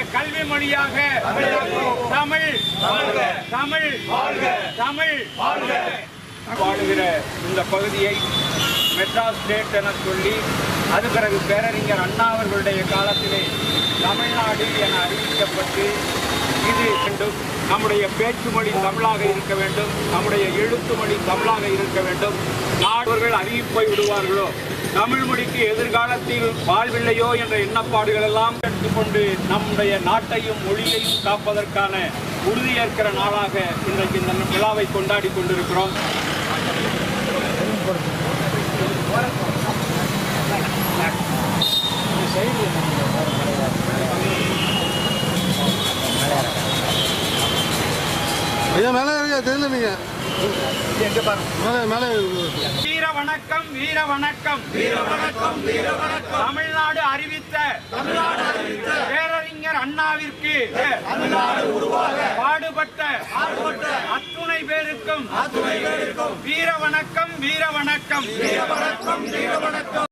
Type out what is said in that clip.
கல்வி மொழியாக தமிழ் தமிழ் தமிழ் வாழுகிற இந்த பகுதியை மெட்ராஸ் ஸ்டேட் என சொல்லி அது பிறகு பேரறிஞர் அண்ணா அவர்களுடைய காலத்திலே தமிழ்நாடு என அறிவிக்கப்பட்டு இது வேண்டும் நம்முடைய பேச்சு மொழி தமிழாக இருக்க வேண்டும் நம்முடைய எழுத்து மொழி தமிழாக இருக்க வேண்டும் நாடுகள் அறிவிப்பை விடுவார்களோ தமிழ் மொழிக்கு எதிர்காலத்தில் வாழ்வில்லையோ என்ற எண்ணப்பாடுகள் எல்லாம் எடுத்துக்கொண்டு நம்முடைய நாட்டையும் மொழியையும் காப்பதற்கான உறுதியேற்கிற நாளாக இன்றைக்கு இந்த விழாவை கொண்டாடி கொண்டிருக்கிறோம் ஐயா மேலே இருக்க தெரியல நீங்க மேலே மேலே வீர வணக்கம் வீர வணக்கம் வீர வணக்கம் வீர வணக்கம் தமிழ்நாடு அறிவித்த தமிழ்நாடு அறிவித்த பேரறிஞர் அண்ணாவிற்கு பாடுபட்ட அத்துணை பேருக்கும் அத்துணை பேருக்கும் வீர வணக்கம் வீர வணக்கம் வீர வணக்கம் வீர வணக்கம்